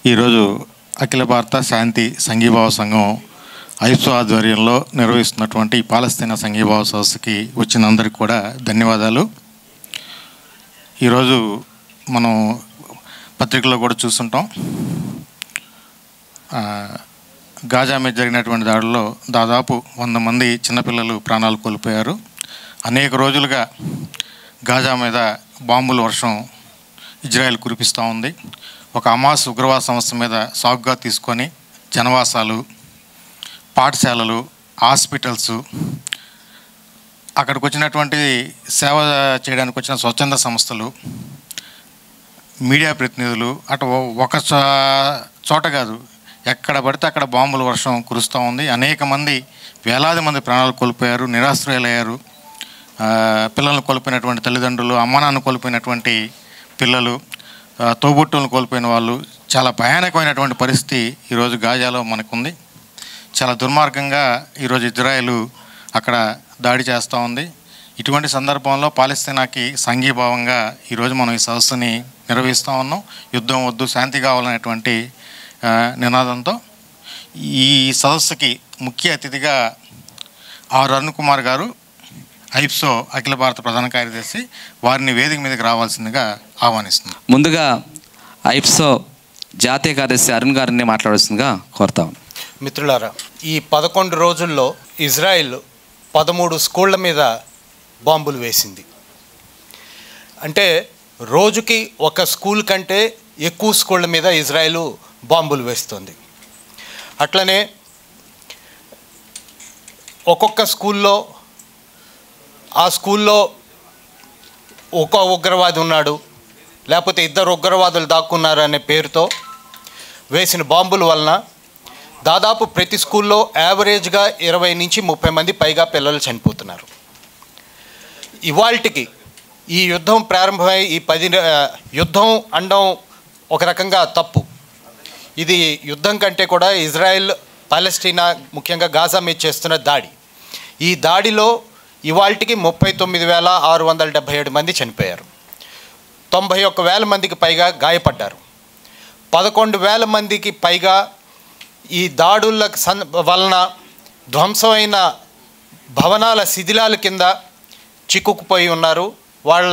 ఈరోజు అఖిల భారత శాంతి సంఘీభావ సంఘం ఐసో ఆధ్వర్యంలో నిర్వహిస్తున్నటువంటి ఈ పాలస్తీనా సంఘీభావ సదస్సుకి వచ్చిన అందరికి కూడా ధన్యవాదాలు ఈరోజు మనం పత్రికల్లో కూడా చూస్తుంటాం ఆ, గాజా మీద జరిగినటువంటి దాడిలో దాదాపు వంద మంది చిన్నపిల్లలు ప్రాణాలు కోల్పోయారు అనేక రోజులుగా గాజా మీద బాంబుల వర్షం ఇజ్రాయెల్ కురిపిస్తూ ఉంది ఒక అమాస్ ఉగ్రవాద సంస్థ మీద సాగుగా తీసుకొని జనవాసాలు పాఠశాలలు హాస్పిటల్స్ అక్కడికి వచ్చినటువంటి సేవ చేయడానికి వచ్చిన స్వచ్ఛంద సంస్థలు మీడియా ప్రతినిధులు అటు ఒ- ఒక చో- చోట కాదు ఎక్కడ పడితే అక్కడ బాంబుల వర్షం కురుస్తూ ఉంది అనేక మంది వేలాది మంది ప్రాణాలు కోల్పోయారు నిరాశ్రయులయ్యారు ఆ, పిల్లలను కోల్పోయినటువంటి తల్లిదండ్రులు అమ్మానాన్ని కోల్పోయినటువంటి పిల్లలు ఆ, తోబుట్టులను కోల్పోయిన వాళ్ళు చాలా భయానకమైనటువంటి పరిస్థితి ఈరోజు గాజాలో మనకుంది చాలా దుర్మార్గంగా ఈరోజు ఇజ్రాయెల్ అక్కడ దాడి చేస్తూ ఉంది ఇటువంటి సందర్భంలో పాలస్తీనాకి సంఘీభావంగా ఈరోజు మనం ఈ సదస్సుని నిర్వహిస్తూ ఉన్నాం యుద్ధం వద్దు శాంతి కావాలనేటువంటి ఆ, నినాదంతో ఈ సదస్సుకి ముఖ్య అతిథిగా ఆర్ అరుణ్ కుమార్ గారు ఐప్సో అఖిల భారత ప్రధాన కార్యదర్శి వారిని వేదిక మీదకి రావాల్సిందిగా ఆహ్వానిస్తున్నాం ముందుగా ఐప్సో జాతీయ కార్యదర్శి అరుణ్ గారిని మాట్లాడాల్సిందిగా కోరుతాం మిత్రులారా ఈ పదకొండు రోజుల్లో ఇజ్రాయెల్ పదమూడు స్కూళ్ళ మీద బాంబులు వేసింది అంటే రోజుకి ఒక స్కూల్ కంటే ఎక్కువ స్కూళ్ళ మీద ఇజ్రాయెల్ బాంబులు వేస్తుంది అట్లనే ఒక్కొక్క స్కూల్లో ఆ స్కూల్లో ఒక ఉగ్రవాది ఉన్నాడు లేకపోతే ఇద్దరు ఉగ్రవాదులు దాక్కున్నారు అనే పేరుతో వేసిన బాంబుల వలన దాదాపు ప్రతి స్కూల్లో యావరేజ్గా ఇరవై నుంచి ముప్పై మంది పైగా పిల్లలు చనిపోతున్నారు ఇవాల్టికి ఈ యుద్ధం ప్రారంభమై ఈ పది ఆ, యుద్ధం అనడం ఒక రకంగా తప్పు ఇది యుద్ధం కంటే కూడా ఇజ్రాయెల్ పాలెస్టీనా ముఖ్యంగా గాజా మీద చేస్తున్న దాడి ఈ దాడిలో ఇవాల్టికి ముప్పై తొమ్మిది వేల ఆరు వందల డెబ్భై ఏడు మంది చనిపోయారు తొంభై ఒక్క వేల మందికి పైగా గాయపడ్డారు పదకొండు వేల మందికి పైగా ఈ దాడుల సన్ వలన ధ్వంసమైన భవనాల శిథిలాల కింద చిక్కుకుపోయి ఉన్నారు వాళ్ళ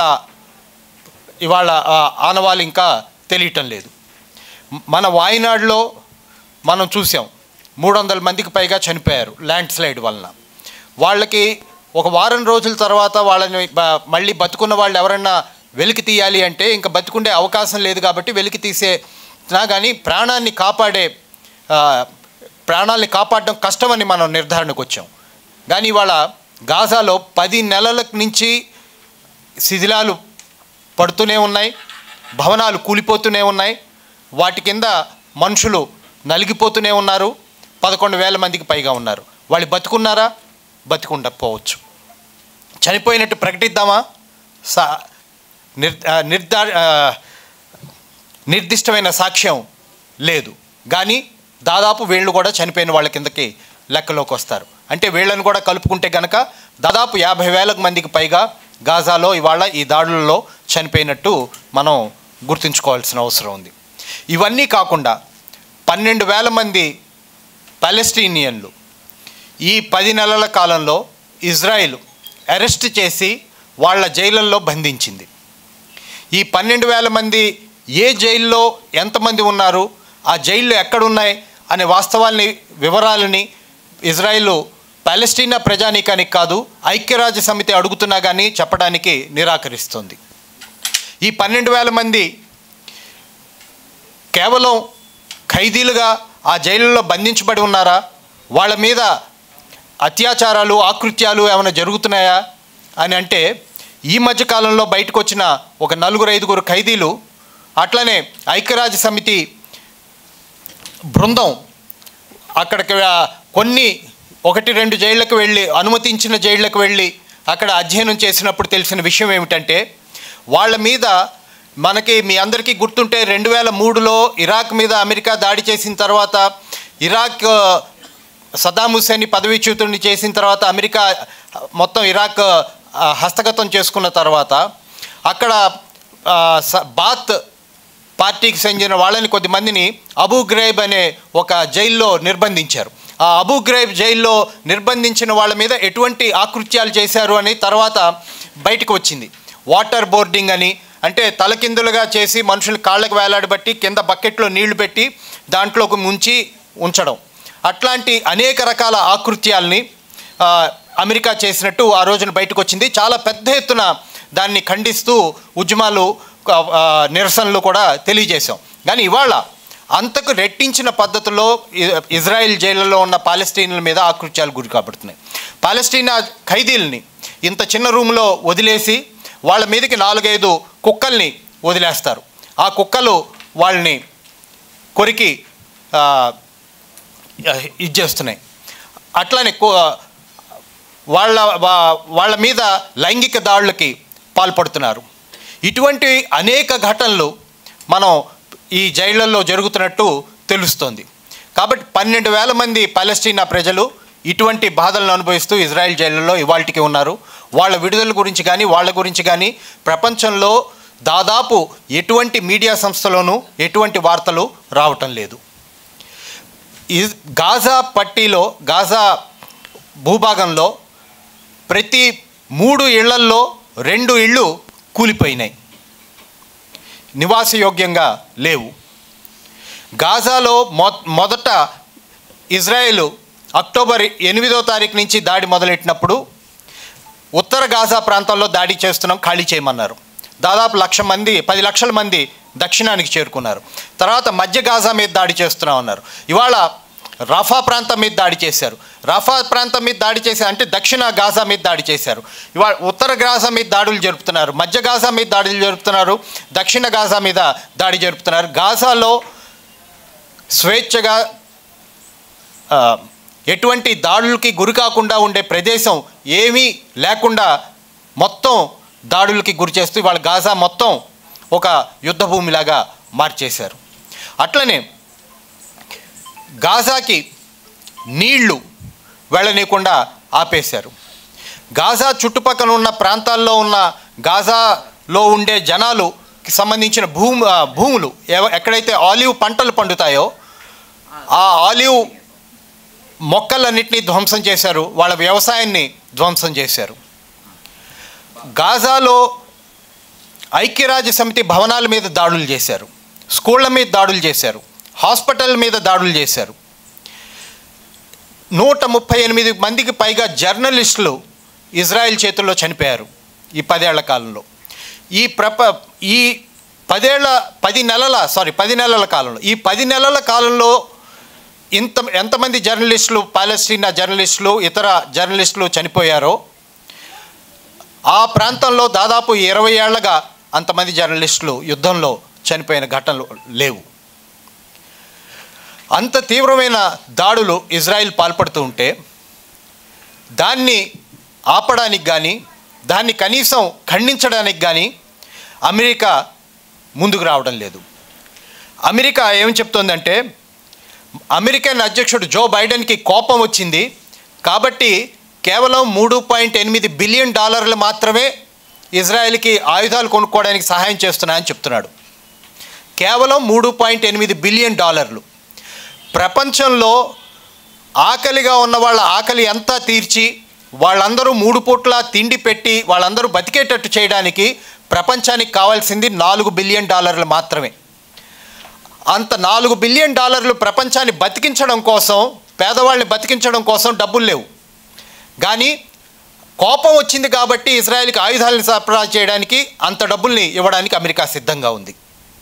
ఇవాళ ఆ ఆనవాళ్ళు ఇంకా తెలియటం లేదు మన వాయినాడులో మనం చూసాం మూడు వందల మందికి పైగా చనిపోయారు ల్యాండ్ స్లైడ్ వలన వాళ్ళకి ఒక వారం రోజుల తర్వాత వాళ్ళని బ- మళ్ళీ బతుకున్న వాళ్ళు ఎవరన్నా వెలికి తీయాలి అంటే ఇంకా బతుకుండే అవకాశం లేదు కాబట్టి వెలికి తీసే నా కానీ ప్రాణాన్ని కాపాడే ఆ, ప్రాణాలని కాపాడడం కష్టమని మనం నిర్ధారణకు వచ్చాం కానీ ఇవాళ గాజాలో పది నెలల నుంచి శిథిలాలు పడుతూనే ఉన్నాయి భవనాలు కూలిపోతూనే ఉన్నాయి వాటి కింద మనుషులు నలిగిపోతూనే ఉన్నారు పదకొండు వేల మందికి పైగా ఉన్నారు వాళ్ళు బతుకున్నారా బతికుండకపోవచ్చు చనిపోయినట్టు ప్రకటిద్దామా సా నిర్ ఆ, నిర్ధా ఆ, నిర్దిష్టమైన సాక్ష్యం లేదు కానీ దాదాపు వీళ్ళు కూడా చనిపోయిన వాళ్ళ కిందకి లెక్కలోకి వస్తారు అంటే వీళ్ళని కూడా కలుపుకుంటే గనక దాదాపు యాభై వేలకు మందికి పైగా గాజాలో ఇవాళ ఈ దాడులలో చనిపోయినట్టు మనం గుర్తుంచుకోవాల్సిన అవసరం ఉంది ఇవన్నీ కాకుండా పన్నెండు వేల మంది పాలెస్టీనియన్లు ఈ పది నెలల కాలంలో ఇజ్రాయిల్ అరెస్ట్ చేసి వాళ్ళ జైళ్ళల్లో బంధించింది ఈ పన్నెండు వేల మంది ఏ జైల్లో ఎంతమంది ఉన్నారు ఆ జైళ్ళు ఎక్కడున్నాయి అనే వాస్తవాల్ని వివరాలని ఇజ్రాయిల్ పాలెస్టీనా ప్రజానీకానికి కాదు ఐక్యరాజ్య సమితి అడుగుతున్నా కానీ చెప్పడానికి నిరాకరిస్తుంది ఈ పన్నెండు వేల మంది కేవలం ఖైదీలుగా ఆ జైలులో బంధించబడి ఉన్నారా వాళ్ళ మీద అత్యాచారాలు ఆకృత్యాలు ఏమైనా జరుగుతున్నాయా అని అంటే ఈ మధ్య కాలంలో బయటకు వచ్చిన ఒక నలుగురు ఐదుగురు ఖైదీలు అట్లనే ఐక్యరాజ్య సమితి బృందం అక్కడికి ఆ, కొన్ని ఒకటి రెండు జైళ్ళకు వెళ్ళి అనుమతించిన జైళ్ళకు వెళ్ళి అక్కడ అధ్యయనం చేసినప్పుడు తెలిసిన విషయం ఏమిటంటే వాళ్ళ మీద మనకి మీ అందరికీ గుర్తుంటే రెండు వేల మూడులో ఇరాక్ మీద అమెరికా దాడి చేసిన తర్వాత ఇరాక్ ఆ, సద్దాం హుస్సేన్ని పదవీచ్యుతుడిని చేసిన తర్వాత అమెరికా మొత్తం ఇరాక్ ఆ, హస్తగతం చేసుకున్న తర్వాత అక్కడ ఆ, స- బాత్ పార్టీకి చెందిన వాళ్ళని కొద్దిమందిని అబూ గ్రైబ్ అనే ఒక జైల్లో నిర్బంధించారు ఆ అబూ గ్రైబ్ జైల్లో నిర్బంధించిన వాళ్ళ మీద ఎటువంటి ఆకృత్యాలు చేశారు అని తర్వాత బయటకు వచ్చింది వాటర్ బోర్డింగ్ అని అంటే తలకిందులుగా చేసి మనుషులు కాళ్ళకు వేలాడబట్టి కింద బకెట్లో నీళ్లు పెట్టి దాంట్లోకి ముంచి ఉంచడం అట్లాంటి అనేక రకాల ఆకృత్యాల్ని ఆ, అమెరికా చేసినట్టు ఆ రోజున బయటకు వచ్చింది చాలా పెద్ద ఎత్తున దాన్ని ఖండిస్తూ ఉద్యమాలు ఆ, ఆ, నిరసనలు కూడా తెలియజేశాం కానీ ఇవాళ అంతకు రెట్టించిన పద్ధతిలో ఇ- ఇజ్రాయెల్ జైళ్ళలో ఉన్న పాలస్తీన్ల మీద ఆకృత్యాలు గురి కాబడుతున్నాయి పాలస్తీనా ఖైదీల్ని ఇంత చిన్న రూమ్లో వదిలేసి వాళ్ళ మీదకి నాలుగైదు కుక్కల్ని వదిలేస్తారు ఆ కుక్కలు వాళ్ళని కొరికి ఆ, ఇది చేస్తున్నాయి అట్లానే కు- వాళ్ళ వా- వాళ్ళ మీద లైంగిక దాడులకి పాల్పడుతున్నారు ఇటువంటి అనేక ఘటనలు మనం ఈ జైళ్ళల్లో జరుగుతున్నట్టు తెలుస్తోంది కాబట్టి పన్నెండు వేల మంది పాలస్తీనా ప్రజలు ఇటువంటి బాధలను అనుభవిస్తూ ఇజ్రాయెల్ జైళ్ళల్లో ఇవాళకి ఉన్నారు వాళ్ళ విడుదల గురించి కానీ వాళ్ళ గురించి కానీ ప్రపంచంలో దాదాపు ఎటువంటి మీడియా సంస్థలోనూ ఎటువంటి వార్తలు రావటం లేదు ఇజ్ గాజా పట్టీలో గాజా భూభాగంలో ప్రతి మూడు ఇళ్లల్లో రెండు ఇళ్ళు కూలిపోయినాయి నివాసయోగ్యంగా లేవు గాజాలో మొ మొదట ఇజ్రాయెల్ అక్టోబర్ ఎనిమిదో తారీఖు నుంచి దాడి మొదలెట్టినప్పుడు ఉత్తర గాజా ప్రాంతంలో దాడి చేస్తున్నాం ఖాళీ చేయమన్నారు దాదాపు లక్ష మంది పది లక్షల మంది దక్షిణానికి చేరుకున్నారు తర్వాత మధ్య గాజా మీద దాడి చేస్తున్నాం అన్నారు ఇవాళ రఫా ప్రాంతం మీద దాడి చేశారు రఫా ప్రాంతం మీద దాడి చేశారు అంటే దక్షిణ గాజా మీద దాడి చేశారు ఇవాళ ఉత్తర గాజా మీద దాడులు జరుపుతున్నారు మధ్య గాజా మీద దాడులు జరుపుతున్నారు దక్షిణ గాజా మీద దాడి జరుపుతున్నారు గాజాలో స్వేచ్ఛగా ఆ, ఎటువంటి దాడులకి గురి కాకుండా ఉండే ప్రదేశం ఏమీ లేకుండా మొత్తం దాడులకి గురి చేస్తూ వాళ్ళ గాజా మొత్తం ఒక యుద్ధ భూమిలాగా మార్చేశారు అట్లనే గాజాకి నీళ్లు వెళ్ళనీయకుండా ఆపేశారు గాజా చుట్టుపక్కల ఉన్న ప్రాంతాల్లో ఉన్న గాజాలో ఉండే జనాలుకి సంబంధించిన భూమి ఆ, భూములు ఎవ- ఎక్కడైతే ఆలివ్ పంటలు పండుతాయో ఆ ఆలివ్ మొక్కలన్నింటినీ ధ్వంసం చేశారు వాళ్ళ వ్యవసాయాన్ని ధ్వంసం చేశారు గాజాలో ఐక్యరాజ్య సమితి భవనాల మీద దాడులు చేశారు స్కూళ్ళ మీద దాడులు చేశారు హాస్పిటల్ మీద దాడులు చేశారు నూట ముప్పై ఎనిమిది మందికి పైగా జర్నలిస్టులు ఇజ్రాయెల్ చేతుల్లో చనిపోయారు ఈ పదేళ్ల కాలంలో ఈ ప్రప ఈ పదేళ్ల పది నెలల సారీ పది నెలల కాలంలో ఈ పది నెలల కాలంలో ఇంత ఎంతమంది జర్నలిస్టులు పాలస్తీనా జర్నలిస్టులు ఇతర జర్నలిస్టులు చనిపోయారో ఆ ప్రాంతంలో దాదాపు ఇరవై ఏళ్లగా అంతమంది జర్నలిస్టులు యుద్ధంలో చనిపోయిన ఘటనలు లేవు అంత తీవ్రమైన దాడులు ఇజ్రాయిల్ పాల్పడుతూ ఉంటే దాన్ని ఆపడానికి కానీ దాన్ని కనీసం ఖండించడానికి కానీ అమెరికా ముందుకు రావడం లేదు అమెరికా ఏం చెప్తోందంటే అమెరికన్ అధ్యక్షుడు జో బైడెన్కి కోపం వచ్చింది కాబట్టి కేవలం మూడు పాయింట్ ఎనిమిది బిలియన్ డాలర్లు మాత్రమే ఇజ్రాయెల్కి ఆయుధాలు కొనుక్కోవడానికి సహాయం చేస్తున్నాయని చెప్తున్నాడు కేవలం మూడు పాయింట్ ఎనిమిది బిలియన్ డాలర్లు ప్రపంచంలో ఆకలిగా ఉన్న వాళ్ళ ఆకలి అంతా తీర్చి వాళ్ళందరూ మూడు పూట్ల తిండి పెట్టి వాళ్ళందరూ బతికేటట్టు చేయడానికి ప్రపంచానికి కావాల్సింది నాలుగు బిలియన్ డాలర్లు మాత్రమే అంత నాలుగు బిలియన్ డాలర్లు ప్రపంచాన్ని బతికించడం కోసం పేదవాళ్ళని బతికించడం కోసం డబ్బులు లేవు కానీ కోపం వచ్చింది కాబట్టి ఇజ్రాయెల్కి ఆయుధాలను సరఫరా చేయడానికి అంత డబ్బుల్ని ఇవ్వడానికి అమెరికా సిద్ధంగా ఉంది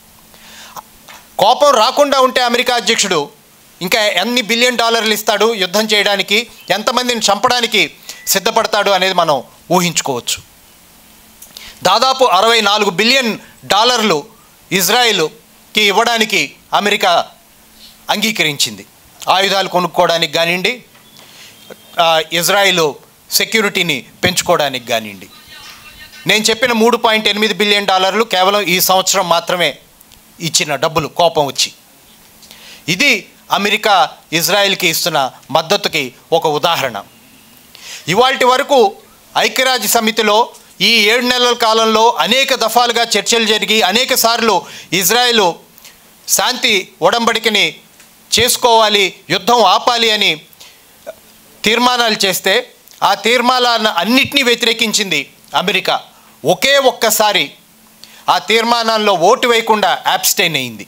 కోపం రాకుండా ఉంటే అమెరికా అధ్యక్షుడు ఇంకా ఎన్ని బిలియన్ డాలర్లు ఇస్తాడు యుద్ధం చేయడానికి ఎంతమందిని చంపడానికి సిద్ధపడతాడు అనేది మనం ఊహించుకోవచ్చు దాదాపు అరవై నాలుగు బిలియన్ డాలర్లు ఇజ్రాయిల్కి ఇవ్వడానికి అమెరికా అంగీకరించింది ఆయుధాలు కొనుక్కోవడానికి కానివ్వండి ఆ, ఇజ్రాయిల్ సెక్యూరిటీని పెంచుకోవడానికి కానివ్వండి నేను చెప్పిన మూడు పాయింట్ ఎనిమిది బిలియన్ డాలర్లు కేవలం ఈ సంవత్సరం మాత్రమే ఇచ్చిన డబ్బులు కోపం వచ్చి ఇది అమెరికా ఇజ్రాయెల్కి ఇస్తున్న మద్దతుకి ఒక ఉదాహరణ ఇవాల్టి వరకు ఐక్యరాజ్య సమితిలో ఈ ఏడు నెలల కాలంలో అనేక దఫాలుగా చర్చలు జరిగి అనేక సార్లు ఇజ్రాయెల్ శాంతి ఒడంబడికని చేసుకోవాలి యుద్ధం ఆపాలి అని తీర్మానాలు చేస్తే ఆ తీర్మానాలను అన్నిటినీ వ్యతిరేకించింది అమెరికా ఒకే ఒక్కసారి ఆ తీర్మానాల్లో ఓటు వేయకుండా యాబ్స్టైన్ అయింది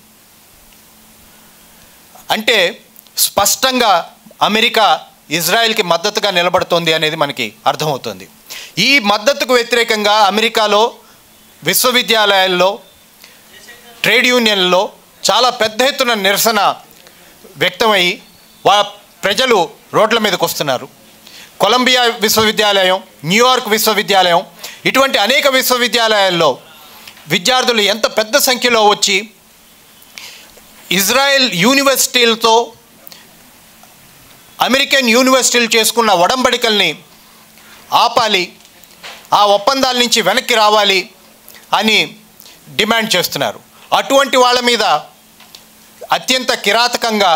అంటే స్పష్టంగా అమెరికా ఇజ్రాయెల్కి మద్దతుగా నిలబడుతోంది అనేది మనకి అర్థమవుతుంది ఈ మద్దతుకు వ్యతిరేకంగా అమెరికాలో విశ్వవిద్యాలయాల్లో ట్రేడ్ యూనియన్లలో చాలా పెద్ద ఎత్తున నిరసన వ్యక్తమై వా ప్రజలు రోడ్ల మీదకి వస్తున్నారు కొలంబియా విశ్వవిద్యాలయం న్యూయార్క్ విశ్వవిద్యాలయం ఇటువంటి అనేక విశ్వవిద్యాలయాల్లో విద్యార్థులు ఎంత పెద్ద సంఖ్యలో వచ్చి ఇజ్రాయెల్ యూనివర్సిటీలతో అమెరికన్ యూనివర్సిటీలు చేసుకున్న ఒడంబడికల్ని ఆపాలి ఆ ఒప్పందాల నుంచి వెనక్కి రావాలి అని డిమాండ్ చేస్తున్నారు అటువంటి వాళ్ళ మీద అత్యంత కిరాతకంగా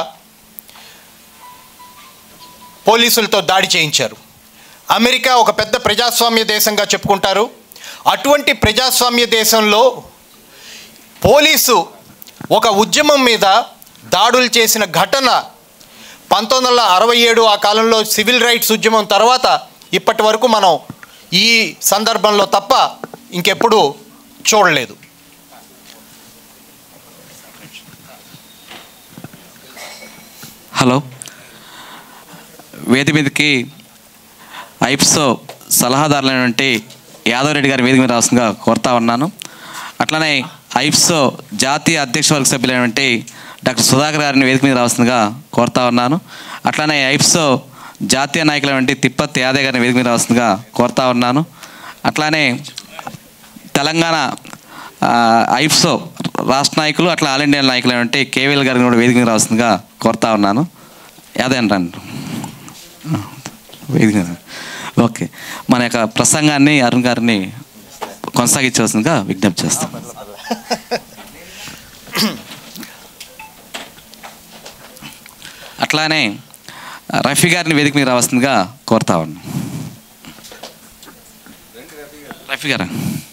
పోలీసులతో దాడి చేయించారు అమెరికా ఒక పెద్ద ప్రజాస్వామ్య దేశంగా చెప్పుకుంటారు అటువంటి ప్రజాస్వామ్య దేశంలో పోలీసు ఒక ఉద్యమం మీద దాడులు చేసిన ఘటన పంతొమ్మిది వందల అరవై ఏడు ఆ కాలంలో సివిల్ రైట్స్ ఉద్యమం తర్వాత ఇప్పటి వరకు మనం ఈ సందర్భంలో తప్ప ఇంకెప్పుడు చూడలేదు హలో వేది మీదకి ఐప్సో సలహాదారులైనటువంటి యాదవ్ రెడ్డి గారి వేదిక మీద రావాల్సిందిగా కోరుతా ఉన్నాను అట్లనే ఐప్సో జాతీయ అధ్యక్ష వర్గ సభ్యులైనటువంటి డాక్టర్ సుధాకర్ గారిని వేదిక మీద రావాల్సిందిగా కోరుతా ఉన్నాను అట్లనే ఐప్సో జాతీయ నాయకులైనటువంటి తిప్పత్ యాదవ్ గారిని వేదిక మీద రావాల్సిందిగా కోరుతా ఉన్నాను అట్లానే తెలంగాణ ఆ, ఐప్సో రాష్ట్ర నాయకులు అట్లా ఆల్ ఇండియా నాయకులు అంటే కేవీఎల్ గారిని కూడా వేదిక మీద రావాల్సిందిగా కోరుతా ఉన్నాను అదే అంటాను వేదిక మీద. ఓకే మన యొక్క ప్రసంగాన్ని అరుణ్ గారిని కొనసాగించవలసిందిగా విజ్ఞప్తి చేస్తాం అట్లానే రఫీ గారిని వేదిక మీద రావాల్సిందిగా కోరుతా ఉన్నాను రఫీ గారు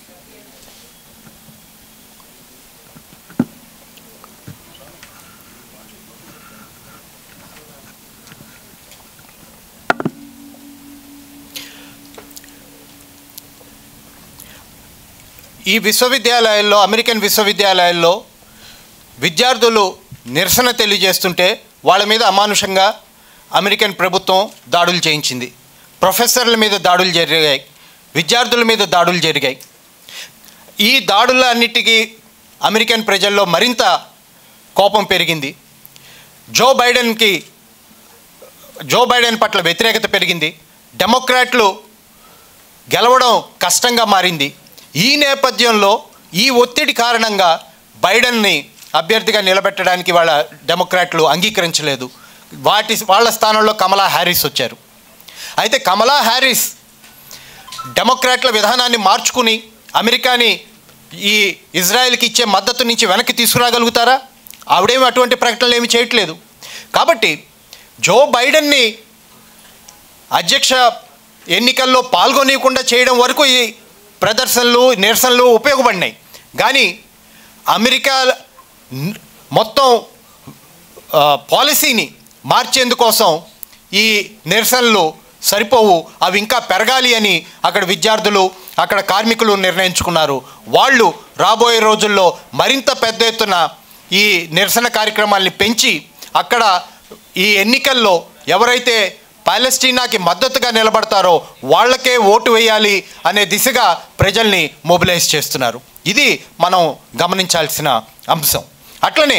ఈ విశ్వవిద్యాలయాల్లో అమెరికన్ విశ్వవిద్యాలయాల్లో విద్యార్థులు నిరసన తెలియజేస్తుంటే వాళ్ళ మీద అమానుషంగా అమెరికన్ ప్రభుత్వం దాడులు చేయించింది ప్రొఫెసర్ల మీద దాడులు జరిగాయి విద్యార్థుల మీద దాడులు జరిగాయి ఈ దాడుల అన్నిటికీ అమెరికన్ ప్రజల్లో మరింత కోపం పెరిగింది జో బైడెన్కి జో బైడెన్ పట్ల వ్యతిరేకత పెరిగింది డెమోక్రాట్లు గెలవడం కష్టంగా మారింది ఈ నేపథ్యంలో ఈ ఒత్తిడి కారణంగా బైడెన్ని అభ్యర్థిగా నిలబెట్టడానికి వాళ్ళ డెమోక్రాట్లు అంగీకరించలేదు వాటి వాళ్ళ స్థానంలో కమలా హ్యారిస్ వచ్చారు అయితే కమలా హ్యారిస్ డెమోక్రాట్ల విధానాన్ని మార్చుకుని అమెరికాని ఈ ఇజ్రాయెల్కి ఇచ్చే మద్దతు నుంచి వెనక్కి తీసుకురాగలుగుతారా ఆవిడేమి అటువంటి ప్రకటనలు ఏమి చేయట్లేదు కాబట్టి జో బైడెన్ని అధ్యక్ష ఎన్నికల్లో పాల్గొనకుండా చేయడం వరకు ఈ ప్రదర్శనలు నిరసనలు ఉపయోగపడినాయి కానీ అమెరికా న్- మొత్తం ఆ, పాలసీని మార్చేందుకోసం ఈ నిరసనలు సరిపోవు అవి ఇంకా పెరగాలి అని అక్కడ విద్యార్థులు అక్కడ కార్మికులు నిర్ణయించుకున్నారు వాళ్ళు రాబోయే రోజుల్లో మరింత పెద్ద ఎత్తున ఈ నిరసన కార్యక్రమాల్ని పెంచి అక్కడ ఈ ఎన్నికల్లో ఎవరైతే పాలెస్టీనాకి మద్దతుగా నిలబడతారో వాళ్ళకే ఓటు వేయాలి అనే దిశగా ప్రజల్ని మొబిలైజ్ చేస్తున్నారు ఇది మనం గమనించాల్సిన అంశం అట్లనే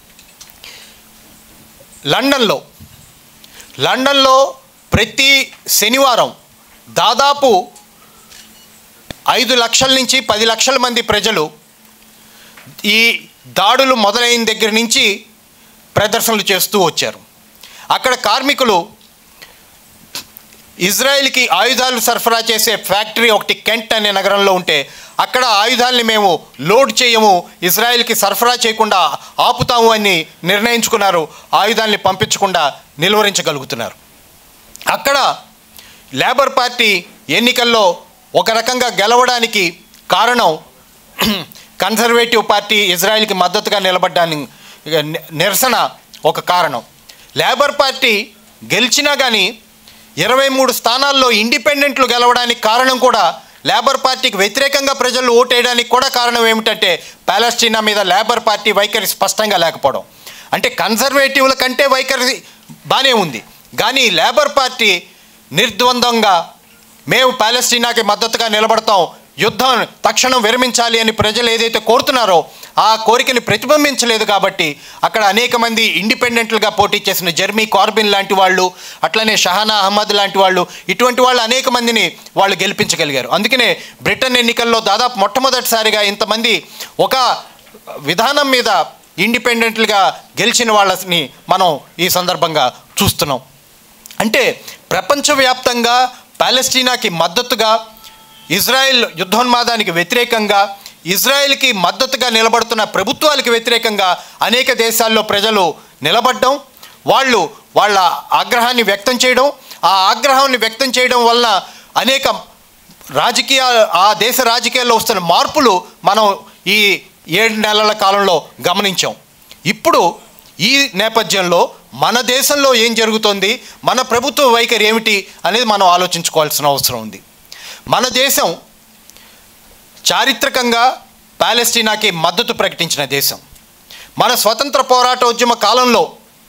లండన్లో లండన్లో ప్రతి శనివారం దాదాపు ఐదు లక్షల నుంచి పది లక్షల మంది ప్రజలు ఈ దాడులు మొదలైన దగ్గర నుంచి ప్రదర్శనలు చేస్తూ వచ్చారు అక్కడ కార్మికులు ఇజ్రాయెల్కి ఆయుధాలు సరఫరా చేసే ఫ్యాక్టరీ ఒకటి కెంట్ అనే నగరంలో ఉంటే అక్కడ ఆయుధాలని మేము లోడ్ చేయము ఇజ్రాయెల్కి సరఫరా చేయకుండా ఆపుతాము అని నిర్ణయించుకున్నారు ఆయుధాలని పంపించకుండా నిలువరించగలుగుతున్నారు అక్కడ లేబర్ పార్టీ ఎన్నికల్లో ఒక రకంగా గెలవడానికి కారణం కన్జర్వేటివ్ పార్టీ ఇజ్రాయెల్కి మద్దతుగా నిలబడ్డాన్ని ఇక ని- నిరసన ఒక కారణం లేబర్ పార్టీ గెలిచినా కానీ ఇరవై మూడు స్థానాల్లో ఇండిపెండెంట్లు గెలవడానికి కారణం కూడా లేబర్ పార్టీకి వ్యతిరేకంగా ప్రజలు ఓటేయడానికి కూడా కారణం ఏమిటంటే పాలస్టీనా మీద లేబర్ పార్టీ వైఖరి స్పష్టంగా లేకపోవడం అంటే కన్జర్వేటివ్ల కంటే వైఖరి బాగానే ఉంది కానీ లేబర్ పార్టీ నిర్ద్వందంగా మేము పాలస్తీనాకి మద్దతుగా నిలబడతాం యుద్ధం తక్షణం విరమించాలి అని ప్రజలు ఏదైతే కోరుతున్నారో ఆ కోరికని ప్రతిబింబించలేదు కాబట్టి అక్కడ అనేక మంది ఇండిపెండెంట్లుగా పోటీ చేసిన జర్మీ కార్బిన్ లాంటి వాళ్ళు అట్లనే షహానా అహ్మద్ లాంటి వాళ్ళు ఇటువంటి వాళ్ళు అనేక మందిని వాళ్ళు గెలిపించగలిగారు అందుకనే బ్రిటన్ ఎన్నికల్లో దాదాపు మొట్టమొదటిసారిగా ఇంతమంది ఒక విధానం మీద ఇండిపెండెంట్లుగా గెలిచిన వాళ్ళని మనం ఈ సందర్భంగా చూస్తున్నాం అంటే ప్రపంచవ్యాప్తంగా పాలస్తీనాకి మద్దతుగా ఇజ్రాయెల్ యుద్ధోన్మాదానికి వ్యతిరేకంగా ఇజ్రాయెల్కి మద్దతుగా నిలబడుతున్న ప్రభుత్వాలకు వ్యతిరేకంగా అనేక దేశాల్లో ప్రజలు నిలబడడం వాళ్ళు వాళ్ళ ఆగ్రహాన్ని వ్యక్తం చేయడం ఆ ఆగ్రహాన్ని వ్యక్తం చేయడం వలన అనేక రాజకీయ ఆ దేశ రాజకీయాల్లో వస్తున్న మార్పులు మనం ఈ ఏడు నెలల కాలంలో గమనించాం ఇప్పుడు ఈ నేపథ్యంలో మన దేశంలో ఏం జరుగుతోంది మన ప్రభుత్వ వైఖరి ఏమిటి అనేది మనం ఆలోచించుకోవాల్సిన అవసరం ఉంది మన దేశం చారిత్రకంగా పాలెస్టీనాకి మద్దతు ప్రకటించిన దేశం మన స్వతంత్ర పోరాటోద్యమ కాలంలో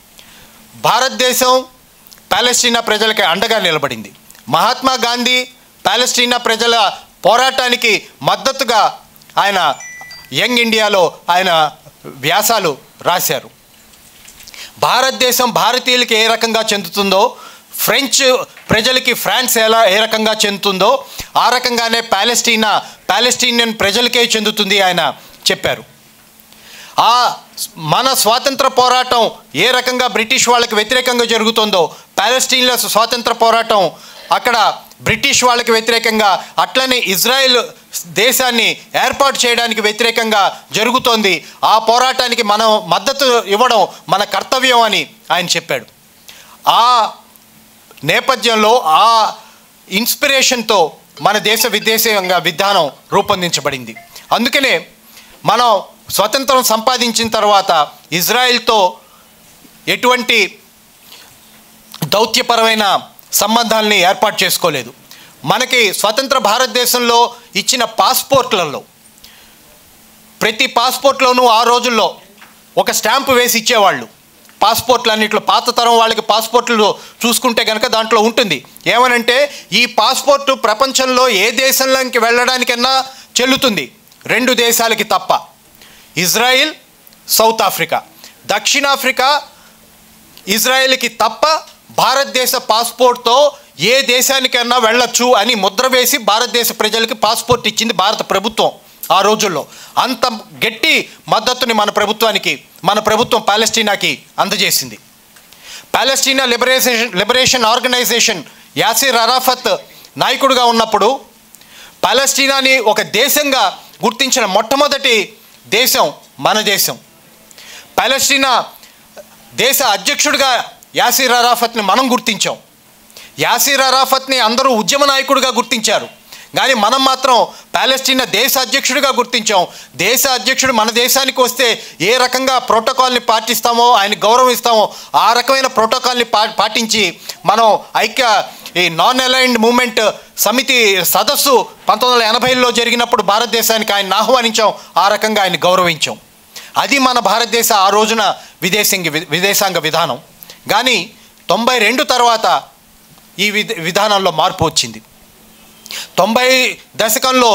భారతదేశం పాలెస్టీనా ప్రజలకి అండగా నిలబడింది మహాత్మా గాంధీ పాలెస్టీనా ప్రజల పోరాటానికి మద్దతుగా ఆయన యంగ్ ఇండియాలో ఆయన వ్యాసాలు రాశారు భారతదేశం భారతీయులకి ఏ రకంగా చెందుతుందో ఫ్రెంచ్ ప్రజలకి ఫ్రాన్స్ ఎలా ఏ రకంగా చెందుతుందో ఆ రకంగానే ప్యాలెస్టీనా ప్యాలెస్టీనియన్ ప్రజలకే చెందుతుంది ఆయన చెప్పారు ఆ మన స్వాతంత్ర పోరాటం ఏ రకంగా బ్రిటిష్ వాళ్ళకి వ్యతిరేకంగా జరుగుతుందో ప్యాలెస్టీన్ల స్వాతంత్ర పోరాటం అక్కడ బ్రిటిష్ వాళ్ళకి వ్యతిరేకంగా అట్లనే ఇజ్రాయెల్ దేశాన్ని ఏర్పాటు చేయడానికి వ్యతిరేకంగా జరుగుతోంది ఆ పోరాటానికి మనం మద్దతు ఇవ్వడం మన కర్తవ్యం అని ఆయన చెప్పాడు ఆ నేపథ్యంలో ఆ ఇన్స్పిరేషన్తో మన దేశ విదేశీయంగా విధానం రూపొందించబడింది అందుకనే మనం స్వతంత్రం సంపాదించిన తర్వాత ఇజ్రాయెల్తో ఎటువంటి దౌత్యపరమైన సంబంధాలని ఏర్పాటు చేసుకోలేదు మనకి స్వతంత్ర భారతదేశంలో ఇచ్చిన పాస్పోర్ట్లలో ప్రతి పాస్పోర్ట్లోనూ ఆ రోజుల్లో ఒక స్టాంపు వేసి ఇచ్చేవాళ్ళు పాస్పోర్ట్లు అన్నిట్లో పాత తరం వాళ్ళకి పాస్పోర్ట్లు చూసుకుంటే కనుక దాంట్లో ఉంటుంది ఏమనంటే ఈ పాస్పోర్టు ప్రపంచంలో ఏ దేశంలోకి వెళ్ళడానికన్నా చెల్లుతుంది రెండు దేశాలకి తప్ప ఇజ్రాయిల్ సౌత్ ఆఫ్రికా దక్షిణాఫ్రికా ఇజ్రాయెల్కి తప్ప భారతదేశ పాస్పోర్ట్తో ఏ దేశానికైనా వెళ్ళొచ్చు అని ముద్ర వేసి భారతదేశ ప్రజలకి పాస్పోర్ట్ ఇచ్చింది భారత ప్రభుత్వం ఆ రోజుల్లో అంత గట్టి మద్దతుని మన ప్రభుత్వానికి మన ప్రభుత్వం పాలెస్టీనాకి అందజేసింది Palestine liberation liberation organisation Yasser Arafat నాయకుడిగా ఉన్నప్పుడు పాలెస్టీనాని ఒక దేశంగా గుర్తించిన మొట్టమొదటి దేశం మన దేశం పాలెస్టీనా దేశ అధ్యక్షుడిగా యాసిర్ అరాఫత్ని మనం గుర్తించాం యాసిర్ అరాఫత్ని అందరూ ఉద్యమ నాయకుడిగా గుర్తించారు కానీ మనం మాత్రం పాలెస్టీనా దేశ అధ్యక్షుడిగా గుర్తించాం దేశ అధ్యక్షుడు మన దేశానికి వస్తే ఏ రకంగా ప్రోటోకాల్ని పాటిస్తామో ఆయన గౌరవిస్తామో ఆ రకమైన ప్రోటోకాల్ని పా పాటించి మనం ఐక్య ఈ నాన్ అలైన్డ్ మూమెంట్ సమితి సదస్సు పంతొమ్మిది వందల ఎనభైలో జరిగినప్పుడు భారతదేశానికి ఆయన ఆహ్వానించాం ఆ రకంగా ఆయన గౌరవించాం అది మన భారతదేశ ఆ రోజున విదేశంగి విదేశాంగ విధానం కానీ తొంభై రెండు తర్వాత ఈ విధ విధానంలో మార్పు వచ్చింది తొంభై దశకంలో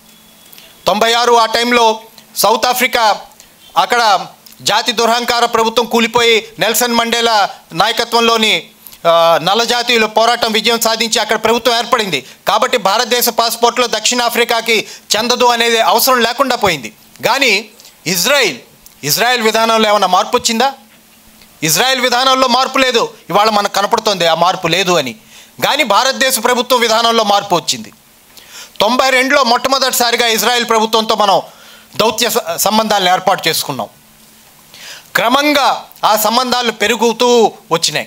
తొంభై ఆరు ఆ టైంలో సౌత్ ఆఫ్రికా అక్కడ జాతి దురహంకార ప్రభుత్వం కూలిపోయి నెల్సన్ మండేలా నాయకత్వంలోని ఆ, నల్ల జాతీయుల పోరాటం విజయం సాధించి అక్కడ ప్రభుత్వం ఏర్పడింది కాబట్టి భారతదేశ పాస్పోర్ట్లో దక్షిణాఫ్రికాకి చెందదు అనేది అవసరం లేకుండా పోయింది కానీ ఇజ్రాయిల్ ఇజ్రాయెల్ విధానంలో ఏమైనా మార్పు వచ్చిందా ఇజ్రాయెల్ విధానంలో మార్పు లేదు ఇవాళ మనకు కనపడుతోంది ఆ మార్పు లేదు అని కానీ భారతదేశ ప్రభుత్వ విధానంలో మార్పు వచ్చింది తొంభై రెండులో మొట్టమొదటిసారిగా ఇజ్రాయెల్ ప్రభుత్వంతో మనం దౌత్య స- సంబంధాలను ఏర్పాటు చేసుకున్నాం క్రమంగా ఆ సంబంధాలు పెరుగుతూ వచ్చినాయి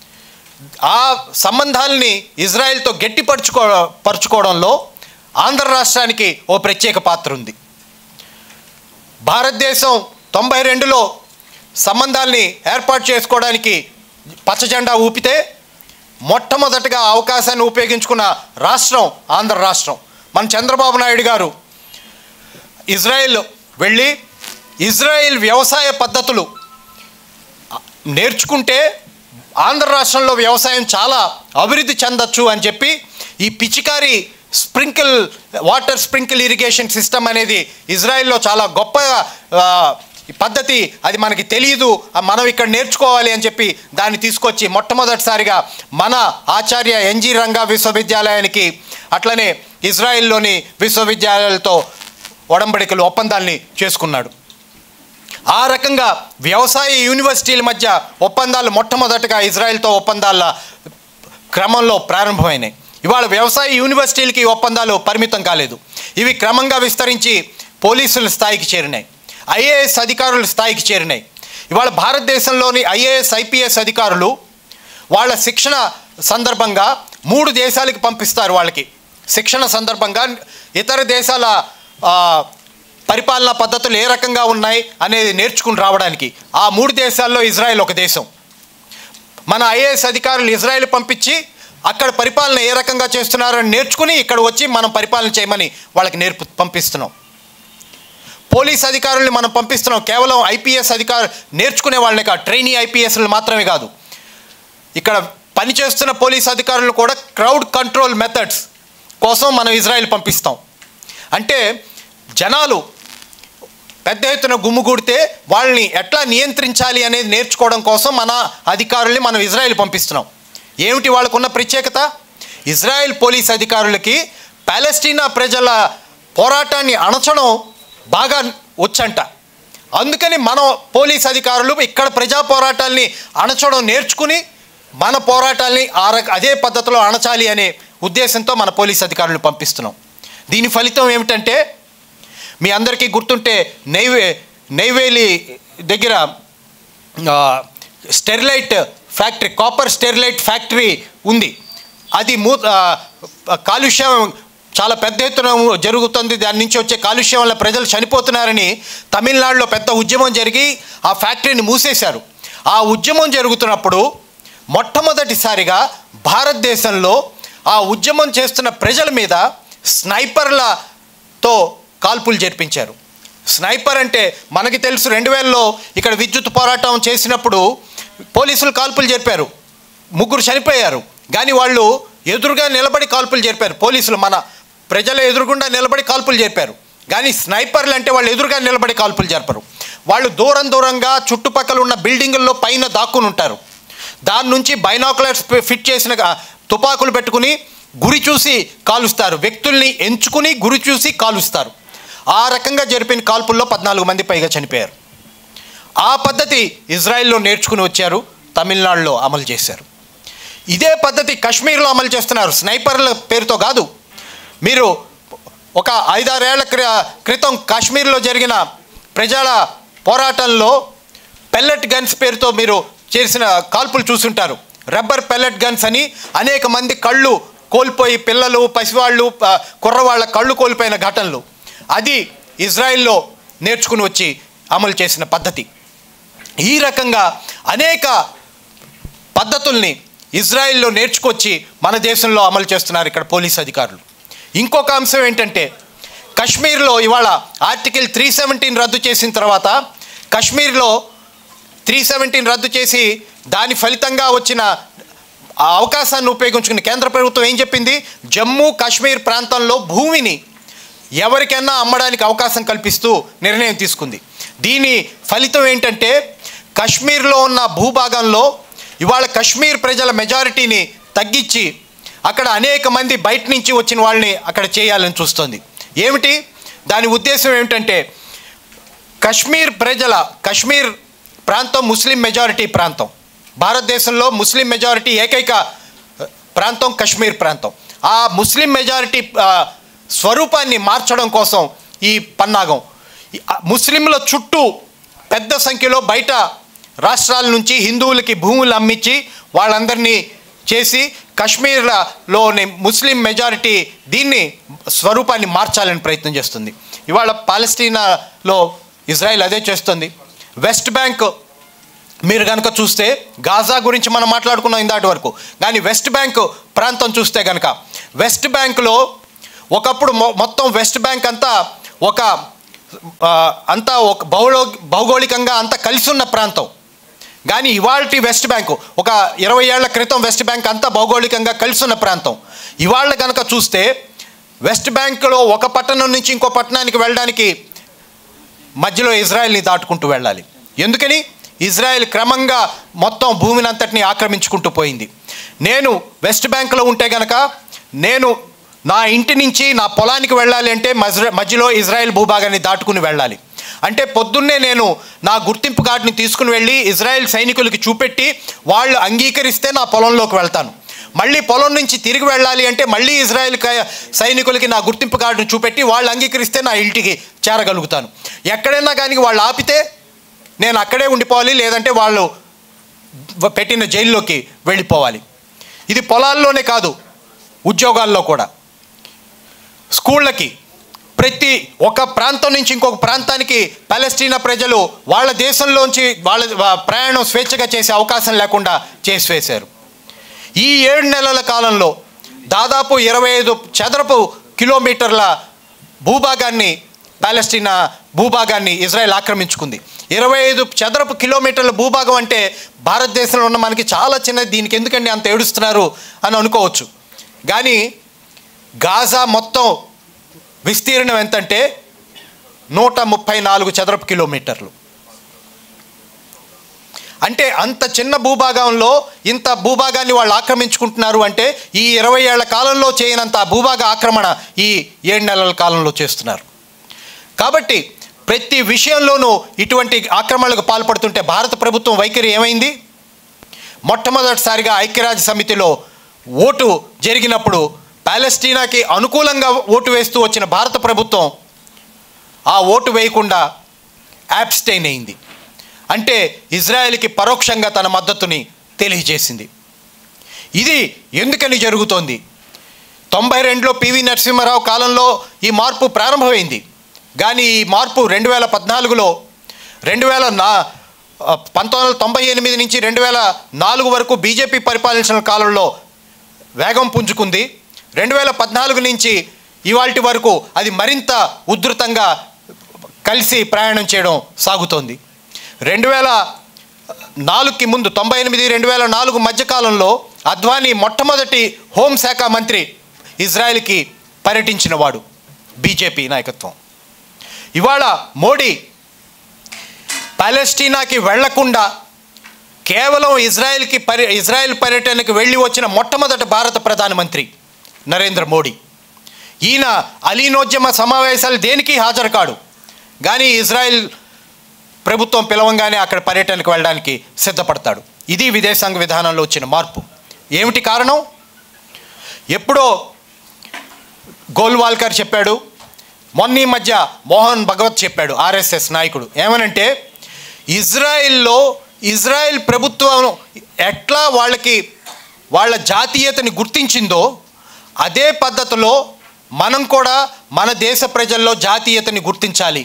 ఆ సంబంధాలని ఇజ్రాయెల్తో గట్టిపరుచుకో పరుచుకోవడంలో ఆంధ్ర రాష్ట్రానికి ఓ ప్రత్యేక పాత్ర ఉంది భారతదేశం తొంభై రెండులో సంబంధాల్ని ఏర్పాటు చేసుకోవడానికి పచ్చజెండా ఊపితే మొట్టమొదటగా ఆ అవకాశాన్ని ఉపయోగించుకున్న రాష్ట్రం ఆంధ్ర రాష్ట్రం మన చంద్రబాబు నాయుడు గారు ఇజ్రాయెల్ వెళ్ళి ఇజ్రాయెల్ వ్యవసాయ పద్ధతులు నేర్చుకుంటే ఆంధ్ర రాష్ట్రంలో వ్యవసాయం చాలా అభివృద్ధి చెందొచ్చు అని చెప్పి ఈ పిచికారి sprinkle water sprinkle irrigation system అనేది ఇజ్రాయెల్లో చాలా గొప్ప ఆ, ఈ పద్ధతి అది మనకి తెలియదు ఆ, మనం ఇక్కడ నేర్చుకోవాలి అని చెప్పి దాన్ని తీసుకొచ్చి మొట్టమొదటిసారిగా మన ఆచార్య ఎన్జి రంగా విశ్వవిద్యాలయానికి అట్లనే ఇజ్రాయెల్లోని విశ్వవిద్యాలయాలతో ఒడంబడికలు ఒప్పందాల్ని చేసుకున్నాడు ఆ రకంగా వ్యవసాయ యూనివర్సిటీల మధ్య ఒప్పందాలు మొట్టమొదటగా ఇజ్రాయెల్తో ఒప్పందాల క్రమంలో ప్రారంభమైనాయి ఇవాళ వ్యవసాయ యూనివర్సిటీలకి ఈ ఒప్పందాలు పరిమితం కాలేదు ఇవి క్రమంగా విస్తరించి పోలీసుల స్థాయికి చేరినాయి ఐఏఎస్ అధికారుల స్థాయికి చేరినాయి ఇవాళ భారతదేశంలోని ఐఏఎస్ ఐపీఎస్ అధికారులు వాళ్ళ శిక్షణ సందర్భంగా మూడు దేశాలకు పంపిస్తారు వాళ్ళకి శిక్షణ సందర్భంగా ఇతర దేశాల ఆ, పరిపాలనా పద్ధతులు ఏ రకంగా ఉన్నాయి అనేది నేర్చుకుని రావడానికి ఆ మూడు దేశాల్లో ఇజ్రాయెల్ ఒక దేశం మన ఐఏఎస్ అధికారులు ఇజ్రాయెల్ పంపించి అక్కడ పరిపాలన ఏ రకంగా చేస్తున్నారని నేర్చుకుని ఇక్కడ వచ్చి మనం పరిపాలన చేయమని వాళ్ళకి నేర్పు పంపిస్తున్నాం పోలీస్ అధికారుల్ని మనం పంపిస్తున్నాం కేవలం ఐపీఎస్ అధికారు నేర్చుకునే వాళ్ళని కాదు ట్రైనీ ఐపీఎస్లు మాత్రమే కాదు ఇక్కడ పనిచేస్తున్న పోలీస్ అధికారులు కూడా క్రౌడ్ కంట్రోల్ మెథడ్స్ కోసం మనం ఇజ్రాయెల్ పంపిస్తాం అంటే జనాలు పెద్ద ఎత్తున గుమ్ముగూడితే వాళ్ళని ఎట్లా నియంత్రించాలి అనేది నేర్చుకోవడం కోసం మన అధికారుల్ని మనం ఇజ్రాయెల్ పంపిస్తున్నాం ఏమిటి వాళ్ళకున్న ప్రత్యేకత ఇజ్రాయెల్ పోలీస్ అధికారులకి పాలెస్టీనా ప్రజల పోరాటాన్ని అణచడం బాగా వచ్చంట అందుకని మన పోలీస్ అధికారులు ఇక్కడ ప్రజా పోరాటాల్ని అణచడం నేర్చుకుని మన పోరాటాల్ని ఆ రక అదే పద్ధతిలో అణచాలి అనే ఉద్దేశంతో మన పోలీస్ అధికారులను పంపిస్తున్నాం దీని ఫలితం ఏమిటంటే మీ అందరికీ గుర్తుంటే నెయ్వే నెయ్వేలి దగ్గర ఆ, Sterlite factory copper Sterlite factory ఉంది అది మూ ఆ, కాలుష్యం చాలా పెద్ద ఎత్తున జరుగుతుంది దాని నుంచి వచ్చే కాలుష్యం వల్ల ప్రజలు చనిపోతున్నారని తమిళనాడులో పెద్ద ఉద్యమం జరిగి ఆ ఫ్యాక్టరీని మూసేశారు ఆ ఉద్యమం జరుగుతున్నప్పుడు మొట్టమొదటిసారిగా భారతదేశంలో ఆ ఉద్యమం చేస్తున్న ప్రజల మీద స్నైపర్లతో కాల్పులు జరిపించారు స్నైపర్ అంటే మనకి తెలుసు రెండు వేలలో ఇక్కడ విద్యుత్ పోరాటం చేసినప్పుడు పోలీసులు కాల్పులు జరిపారు ముగ్గురు చనిపోయారు కానీ వాళ్ళు ఎదురుగా నిలబడి కాల్పులు జరిపారు పోలీసులు మన ప్రజల ఎదురుగుండా నిలబడి కాల్పులు జరిపారు కానీ స్నైపర్లు అంటే వాళ్ళు ఎదురుగా నిలబడి కాల్పులు జరపరు వాళ్ళు దూరం దూరంగా చుట్టుపక్కల ఉన్న బిల్డింగుల్లో పైన దాక్కుని ఉంటారు దాని నుంచి బైనాకులర్స్ ఫిట్ చేసిన గా- తుపాకులు పెట్టుకుని గురి చూసి కాలుస్తారు వ్యక్తుల్ని ఎంచుకుని గురి చూసి కాలుస్తారు ఆ రకంగా జరిపిన కాల్పుల్లో పద్నాలుగు మంది పైగా చనిపోయారు ఆ పద్ధతి ఇజ్రాయెల్లో నేర్చుకుని వచ్చారు తమిళనాడులో అమలు చేశారు ఇదే పద్ధతి కశ్మీర్లో అమలు చేస్తున్నారు స్నైపర్ల పేరుతో కాదు మీరు ఒక ఐదారేళ్ల క్రి- క్రితం కాశ్మీర్లో జరిగిన ప్రజల పోరాటంలో పెల్లెట్ గన్స్ పేరుతో మీరు చేసిన కాల్పులు చూసుంటారు రబ్బర్ పెల్లెట్ గన్స్ అని అనేక మంది కళ్ళు కోల్పోయి పిల్లలు పసివాళ్ళు ఆ, కుర్రవాళ్ళ కళ్ళు కోల్పోయిన ఘటనలు అది ఇజ్రాయిల్లో నేర్చుకుని వచ్చి అమలు చేసిన పద్ధతి ఈ రకంగా అనేక పద్ధతుల్ని ఇజ్రాయిల్లో నేర్చుకొచ్చి మన దేశంలో అమలు చేస్తున్నారు ఇక్కడ పోలీస్ అధికారులు ఇంకొక అంశం ఏంటంటే కశ్మీర్లో ఇవాళ ఆర్టికల్ త్రీ సెవెంటీన్ రద్దు చేసిన తర్వాత కశ్మీర్లో త్రీ సెవెంటీన్ రద్దు చేసి దాని ఫలితంగా వచ్చిన ఆ అవకాశాన్ని ఉపయోగించుకుని కేంద్ర ప్రభుత్వం ఏం చెప్పింది జమ్మూ కాశ్మీర్ ప్రాంతంలో భూమిని ఎవరికైనా అమ్మడానికి అవకాశం కల్పిస్తూ నిర్ణయం తీసుకుంది దీని ఫలితం ఏంటంటే కశ్మీర్లో ఉన్న భూభాగంలో ఇవాళ కశ్మీర్ ప్రజల మెజారిటీని తగ్గించి అక్కడ అనేక మంది బయట నుంచి వచ్చిన వాళ్ళని అక్కడ చేయాలని చూస్తుంది ఏమిటి దాని ఉద్దేశం ఏమిటంటే కశ్మీర్ ప్రజల కశ్మీర్ ప్రాంతం ముస్లిం మెజారిటీ ప్రాంతం భారతదేశంలో ముస్లిం మెజారిటీ ఏకైక ప్రాంతం కశ్మీర్ ప్రాంతం ఆ ముస్లిం మెజారిటీ ఆ, స్వరూపాన్ని మార్చడం కోసం ఈ పన్నాగం ఈ, ఆ, ముస్లింల చుట్టూ పెద్ద సంఖ్యలో బయట రాష్ట్రాల నుంచి హిందువులకి భూములు అమ్మించి వాళ్ళందరినీ చేసి కశ్మీర్లోని ముస్లిం మెజారిటీ దీన్ని స్వరూపాన్ని మార్చాలని ప్రయత్నం చేస్తుంది ఇవాళ పాలస్తీనాలో ఇజ్రాయెల్ అదే చేస్తుంది వెస్ట్ బ్యాంక్ మీరు కనుక చూస్తే గాజా గురించి మనం మాట్లాడుకున్నాం ఇందాటి వరకు కానీ వెస్ట్ బ్యాంక్ ప్రాంతం చూస్తే కనుక వెస్ట్ బ్యాంకులో ఒకప్పుడు మొ- మొత్తం వెస్ట్ బ్యాంక్ అంతా ఒక ఆ, అంతా ఒక భౌగో భౌగోళికంగా అంతా కలిసి ఉన్న ప్రాంతం కానీ ఇవాళ వెస్ట్ బ్యాంకు ఒక ఇరవై ఏళ్ల క్రితం వెస్ట్ బ్యాంక్ అంతా భౌగోళికంగా కలిసి ఉన్న ప్రాంతం ఇవాళ కనుక చూస్తే వెస్ట్ బ్యాంకులో ఒక పట్టణం నుంచి ఇంకో పట్టణానికి వెళ్ళడానికి మధ్యలో ఇజ్రాయెల్ని దాటుకుంటూ వెళ్ళాలి ఎందుకని ఇజ్రాయెల్ క్రమంగా మొత్తం భూమిని అంతటిని ఆక్రమించుకుంటూ పోయింది నేను వెస్ట్ బ్యాంకులో ఉంటే గనక నేను నా ఇంటి నుంచి నా పొలానికి వెళ్ళాలి అంటే మజ్ర మధ్యలో ఇజ్రాయెల్ భూభాగాన్ని దాటుకుని వెళ్ళాలి అంటే పొద్దున్నే నేను నా గుర్తింపు కార్డుని తీసుకుని వెళ్ళి ఇజ్రాయెల్ సైనికులకి చూపెట్టి వాళ్ళు అంగీకరిస్తే నా పొలంలోకి వెళ్తాను మళ్ళీ పొలం నుంచి తిరిగి వెళ్ళాలి అంటే మళ్ళీ ఇజ్రాయెల్ క- సైనికులకి నా గుర్తింపు కార్డును చూపెట్టి వాళ్ళు అంగీకరిస్తే నా ఇంటికి చేరగలుగుతాను ఎక్కడైనా కానీ వాళ్ళు ఆపితే నేను అక్కడే ఉండిపోవాలి లేదంటే వాళ్ళు వ- పెట్టిన జైల్లోకి వెళ్ళిపోవాలి ఇది పొలాల్లోనే కాదు ఉద్యోగాల్లో కూడా స్కూళ్ళకి ప్రతి ఒక ప్రాంతం నుంచి ఇంకొక ప్రాంతానికి పాలెస్టీనా ప్రజలు వాళ్ళ దేశంలోంచి వాళ్ళ వా- ప్రయాణం స్వేచ్ఛగా చేసే అవకాశం లేకుండా చేసివేశారు ఈ ఏడు నెలల కాలంలో దాదాపు ఇరవై ఐదు చదరపు కిలోమీటర్ల భూభాగాన్ని పాలెస్టీనా భూభాగాన్ని ఇజ్రాయెల్ ఆక్రమించుకుంది ఇరవై ఐదు చదరపు కిలోమీటర్ల భూభాగం అంటే భారతదేశంలో ఉన్న మనకి చాలా చిన్నది దీనికి ఎందుకండి అంత ఏడుస్తున్నారు అని అనుకోవచ్చు కానీ గాజా మొత్తం విస్తీర్ణం ఎంతంటే నూట ముప్పై నాలుగు చదరపు కిలోమీటర్లు అంటే అంత చిన్న భూభాగంలో ఇంత భూభాగాన్ని వాళ్ళు ఆక్రమించుకుంటున్నారు అంటే ఈ ఇరవై ఏళ్ల కాలంలో చేయనంత భూభాగ ఆక్రమణ ఈ ఏడు నెలల కాలంలో చేస్తున్నారు కాబట్టి ప్రతి విషయంలోనూ ఇటువంటి ఆక్రమణలకు పాల్పడుతుంటే భారత ప్రభుత్వం వైఖరి ఏమైంది మొట్టమొదటిసారిగా ఐక్యరాజ్య సమితిలో ఓటు జరిగినప్పుడు పాలెస్టీనాకి అనుకూలంగా ఓటు వేస్తూ వచ్చిన భారత ప్రభుత్వం ఆ ఓటు వేయకుండా యాబ్స్టైన్ అయింది అంటే ఇజ్రాయెల్కి పరోక్షంగా తన మద్దతుని తెలియజేసింది ఇది ఎందుకని జరుగుతోంది తొంభై రెండులో పివి నరసింహారావు కాలంలో ఈ మార్పు ప్రారంభమైంది కానీ ఈ మార్పు రెండు వేల పద్నాలుగులో రెండు వేల నా ఆ, పంతొమ్మిది వందల తొంభై ఎనిమిది నుంచి రెండు వేల నాలుగు వరకు బీజేపీ పరిపాలించిన కాలంలో వేగం పుంజుకుంది రెండు వేల పద్నాలుగు నుంచి ఇవాల్టి వరకు అది మరింత ఉధృతంగా కలిసి ప్రయాణం చేయడం సాగుతోంది రెండు వేల నాలుగుకి ముందు తొంభై ఎనిమిది రెండు వేల నాలుగు మధ్యకాలంలో అద్వానీ మొట్టమొదటి హోంశాఖ మంత్రి ఇజ్రాయెల్కి పర్యటించిన వాడు బీజేపీ నాయకత్వం ఇవాళ మోడీ పాలెస్టీనాకి వెళ్లకుండా కేవలం ఇజ్రాయెల్కి పర్య ఇజ్రాయెల్ పర్యటనకు వెళ్ళి వచ్చిన మొట్టమొదటి భారత ప్రధానమంత్రి నరేంద్ర మోడీ ఈయన అలీనోద్యమ సమావేశాలు దేనికి హాజరు కాడు కానీ ఇజ్రాయెల్ ప్రభుత్వం పిలవంగానే అక్కడ పర్యటనకు వెళ్ళడానికి సిద్ధపడతాడు ఇది విదేశాంగ విధానంలో వచ్చిన మార్పు ఏమిటి కారణం ఎప్పుడో గోల్వాల్కర్ చెప్పాడు మొన్న ఈ మధ్య మోహన్ భగవత్ చెప్పాడు ఆర్ఎస్ఎస్ నాయకుడు ఏమనంటే ఇజ్రాయిల్లో ఇజ్రాయెల్ ప్రభుత్వం ఎట్లా వాళ్ళకి వాళ్ళ జాతీయతని గుర్తించిందో అదే పద్ధతిలో మనం కూడా మన దేశ ప్రజల్లో జాతీయతని గుర్తించాలి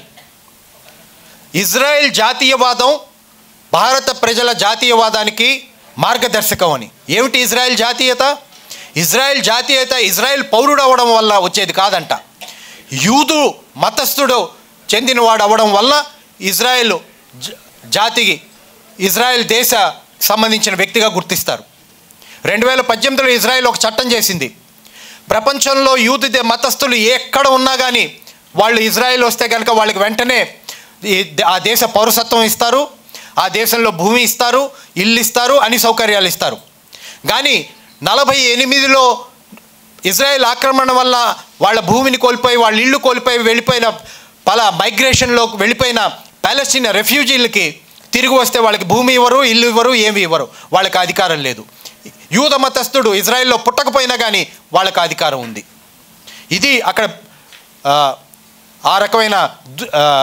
ఇజ్రాయెల్ జాతీయవాదం భారత ప్రజల జాతీయవాదానికి మార్గదర్శకం అని ఏమిటి ఇజ్రాయెల్ జాతీయత ఇజ్రాయెల్ జాతీయత ఇజ్రాయెల్ పౌరుడు అవ్వడం వల్ల వచ్చేది కాదంట యూదు మతస్థుడు చెందినవాడు అవ్వడం వల్ల ఇజ్రాయెల్ జ- జాతికి ఇజ్రాయెల్ దేశ సంబంధించిన వ్యక్తిగా గుర్తిస్తారు రెండు వేల పద్దెనిమిదిలో ఇజ్రాయెల్ ఒక చట్టం చేసింది ప్రపంచంలో యూత్ దే- మతస్థులు ఎక్కడ ఉన్నా కానీ వాళ్ళు ఇజ్రాయెల్ వస్తే కనుక వాళ్ళకి వెంటనే ఈ ద- ఆ దేశ పౌరసత్వం ఇస్తారు ఆ దేశంలో భూమి ఇస్తారు ఇల్లు ఇస్తారు అన్ని సౌకర్యాలు ఇస్తారు కానీ నలభై ఎనిమిదిలో ఇజ్రాయెల్ ఆక్రమణ వల్ల వాళ్ళ భూమిని కోల్పోయి వాళ్ళ ఇల్లు కోల్పోయి వెళ్ళిపోయిన పలా మైగ్రేషన్లో వెళ్ళిపోయిన పాలస్తీనా రెఫ్యూజీలకి తిరిగి వస్తే వాళ్ళకి భూమి ఇవ్వరు ఇల్లు ఇవ్వరు ఏమి ఇవ్వరు వాళ్ళకి అధికారం లేదు యూద మతస్థుడు ఇజ్రాయెల్లో పుట్టకపోయినా కానీ వాళ్ళకి అధికారం ఉంది ఇది అక్కడ ఆ, ఆ రకమైన దు- ఆ,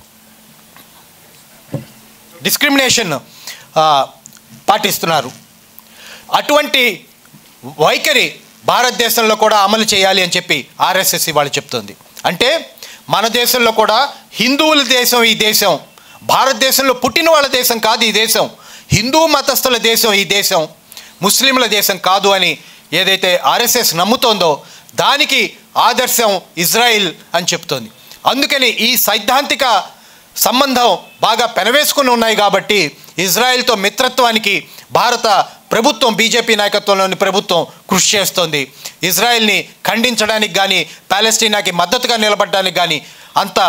డిస్క్రిమినేషన్ ఆ, పాటిస్తున్నారు అటువంటి వైఖరి భారతదేశంలో కూడా అమలు చేయాలి అని చెప్పి ఆర్ఎస్ఎస్ ఇవాళ చెప్తుంది అంటే మన దేశంలో కూడా హిందువుల దేశం ఈ దేశం భారతదేశంలో పుట్టిన వాళ్ళ దేశం కాదు ఈ దేశం హిందూ మతస్థుల దేశం ఈ దేశం ముస్లింల దేశం కాదు అని ఏదైతే ఆర్ఎస్ఎస్ నమ్ముతోందో దానికి ఆదర్శం ఇజ్రాయిల్ అని చెప్తోంది అందుకని ఈ సైద్ధాంతిక సంబంధం బాగా పెనవేసుకుని ఉన్నాయి కాబట్టి ఇజ్రాయెల్తో మిత్రత్వానికి భారత ప్రభుత్వం బీజేపీ నాయకత్వంలోని ప్రభుత్వం కృషి చేస్తోంది ఇజ్రాయెల్ని ఖండించడానికి కానీ పాలెస్టీనాకి మద్దతుగా నిలబడడానికి కానీ అంత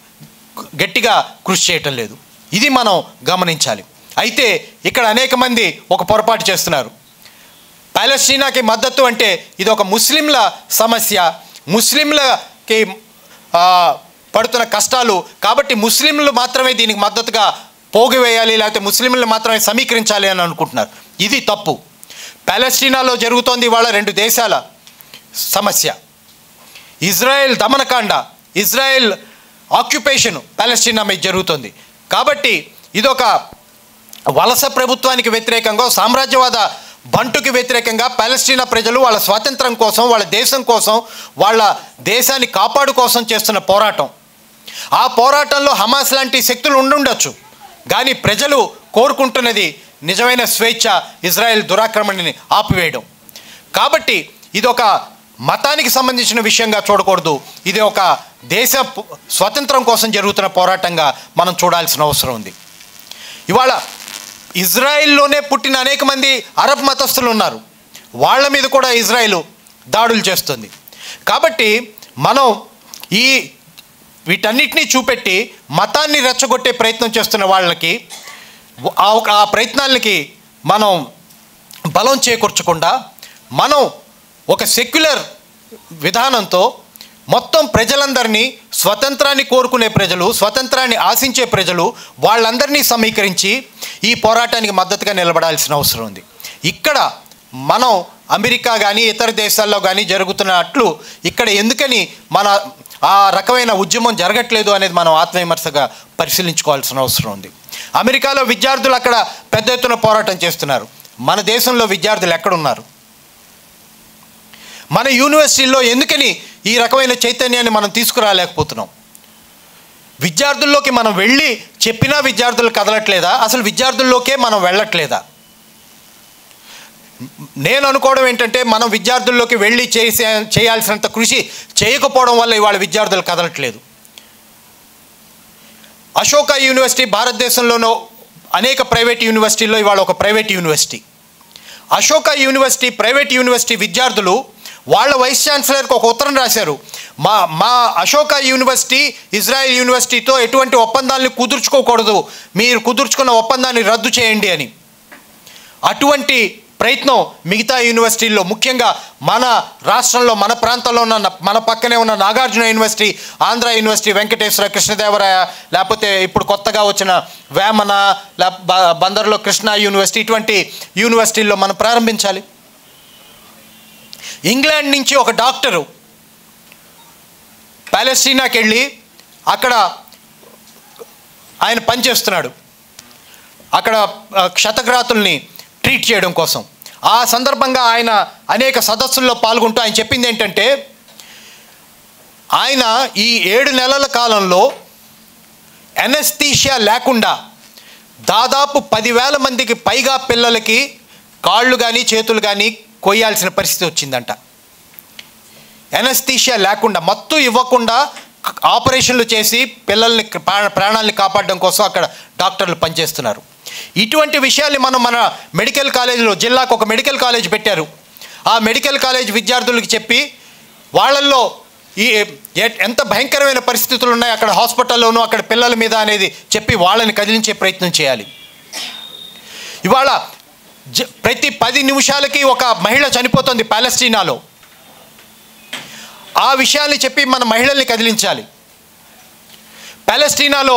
గట్టిగా కృషి చేయటం లేదు ఇది మనం గమనించాలి అయితే ఇక్కడ అనేక మంది ఒక పొరపాటు చేస్తున్నారు పాలెస్టీనాకి మద్దతు అంటే ఇది ఒక ముస్లింల సమస్య ముస్లింలకి ఆ, పడుతున్న కష్టాలు కాబట్టి ముస్లింలు మాత్రమే దీనికి మద్దతుగా పోగివేయాలి లేకపోతే ముస్లింలు మాత్రమే సమీకరించాలి అని అనుకుంటున్నారు ఇది తప్పు పాలెస్టీనాలో జరుగుతోంది ఇవాళ రెండు దేశాల సమస్య ఇజ్రాయెల్ దమనకాండ ఇజ్రాయెల్ ఆక్యుపేషన్ పాలెస్టీనా మీద జరుగుతుంది కాబట్టి ఇదొక వలస ప్రభుత్వానికి వ్యతిరేకంగా సామ్రాజ్యవాద బంటుకి వ్యతిరేకంగా పాలెస్టీనా ప్రజలు వాళ్ళ స్వాతంత్రం కోసం వాళ్ళ దేశం కోసం వాళ్ళ దేశాన్ని కాపాడు కోసం చేస్తున్న పోరాటం ఆ పోరాటంలో హమాస్ లాంటి శక్తులు ఉండుండొచ్చు కానీ ప్రజలు కోరుకుంటున్నది నిజమైన స్వేచ్ఛ ఇజ్రాయెల్ దురాక్రమణని ఆపివేయడం కాబట్టి ఇది ఒక మతానికి సంబంధించిన విషయంగా చూడకూడదు ఇది ఒక దేశ పు- స్వతంత్రం కోసం జరుగుతున్న పోరాటంగా మనం చూడాల్సిన అవసరం ఉంది ఇవాళ ఇజ్రాయిల్లోనే పుట్టిన అనేక మంది అరబ్ మతస్థులు ఉన్నారు వాళ్ళ మీద కూడా ఇజ్రాయిల్ దాడులు చేస్తుంది కాబట్టి మనం ఈ వీటన్నిటినీ చూపెట్టి మతాన్ని రెచ్చగొట్టే ప్రయత్నం చేస్తున్న వాళ్ళకి ఆ ఒక- ఆ ప్రయత్నాలకి మనం బలం చేకూర్చకుండా మనం ఒక సెక్యులర్ విధానంతో మొత్తం ప్రజలందరినీ స్వతంత్రాన్ని కోరుకునే ప్రజలు స్వతంత్రాన్ని ఆశించే ప్రజలు వాళ్ళందరినీ సమీకరించి ఈ పోరాటానికి మద్దతుగా నిలబడాల్సిన అవసరం ఉంది ఇక్కడ మనం అమెరికా కానీ ఇతర దేశాల్లో కానీ జరుగుతున్నట్లు ఇక్కడ ఎందుకని మన ఆ రకమైన ఉద్యమం జరగట్లేదు అనేది మనం ఆత్మవిమర్శగా పరిశీలించుకోవాల్సిన అవసరం ఉంది అమెరికాలో విద్యార్థులు అక్కడ పెద్ద ఎత్తున పోరాటం చేస్తున్నారు మన దేశంలో విద్యార్థులు ఎక్కడున్నారు మన యూనివర్సిటీల్లో ఎందుకని ఈ రకమైన చైతన్యాన్ని మనం తీసుకురాలేకపోతున్నాం విద్యార్థుల్లోకి మనం వెళ్ళి చెప్పినా విద్యార్థులు కదలట్లేదా అసలు విద్యార్థుల్లోకే మనం వెళ్ళట్లేదా నేను అనుకోవడం ఏంటంటే మనం విద్యార్థుల్లోకి వెళ్ళి చేసే చేయాల్సినంత కృషి చేయకపోవడం వల్ల ఇవాళ విద్యార్థులు కదలట్లేదు అశోక యూనివర్సిటీ భారతదేశంలోనో అనేక ప్రైవేట్ యూనివర్సిటీల్లో ఇవాళ ఒక private university Ashoka university private university విద్యార్థులు వాళ్ళ వైస్ ఛాన్సలర్కి ఒక ఉత్తరం రాశారు మా మా అశోక యూనివర్సిటీ ఇజ్రాయెల్ యూనివర్సిటీతో ఎటువంటి ఒప్పందాలను కుదుర్చుకోకూడదు మీరు కుదుర్చుకున్న ఒప్పందాన్ని రద్దు చేయండి అని అటువంటి ప్రయత్నం మిగతా యూనివర్సిటీల్లో ముఖ్యంగా మన రాష్ట్రంలో మన ప్రాంతంలో ఉన్న న- మన పక్కనే ఉన్న నాగార్జున యూనివర్సిటీ ఆంధ్ర యూనివర్సిటీ వెంకటేశ్వర కృష్ణదేవరాయ లేకపోతే ఇప్పుడు కొత్తగా వచ్చిన వేమన లే బ- బందర్లో కృష్ణా యూనివర్సిటీ ఇటువంటి యూనివర్సిటీల్లో మనం ప్రారంభించాలి ఇంగ్లాండ్ నుంచి ఒక డాక్టరు ప్యాలెస్టీనాకి వెళ్ళి అక్కడ ఆయన పనిచేస్తున్నాడు అక్కడ ఆ, క్షతగ్రాతుల్ని ట్రీట్ చేయడం కోసం ఆ సందర్భంగా ఆయన అనేక సదస్సుల్లో పాల్గొంటూ ఆయన చెప్పింది ఏంటంటే ఆయన ఈ ఏడు నెలల కాలంలో ఎనస్థీషియా లేకుండా దాదాపు పదివేల మందికి పైగా పిల్లలకి కాళ్ళు కానీ చేతులు కానీ కొయ్యాల్సిన పరిస్థితి వచ్చిందంట ఎనస్థీషియా లేకుండా మత్తు ఇవ్వకుండా ఆపరేషన్లు చేసి పిల్లల్ని ప్రా- ప్రాణాలని కాపాడడం కోసం అక్కడ డాక్టర్లు పనిచేస్తున్నారు ఇటువంటి విషయాల్ని మనం మన మెడికల్ కాలేజీలో జిల్లాకు ఒక మెడికల్ కాలేజ్ పెట్టారు ఆ మెడికల్ కాలేజ్ విద్యార్థులకు చెప్పి వాళ్ళల్లో ఈ ఎ- ఎంత భయంకరమైన పరిస్థితులు ఉన్నాయి అక్కడ హాస్పిటల్లోనూ అక్కడ పిల్లల మీద అనేది చెప్పి వాళ్ళని కదిలించే ప్రయత్నం చేయాలి ఇవాళ జ ప్రతి పది నిమిషాలకి ఒక మహిళ చనిపోతుంది పాలెస్టీనాలో ఆ విషయాల్ని చెప్పి మన మహిళల్ని కదిలించాలి పాలెస్టీనాలో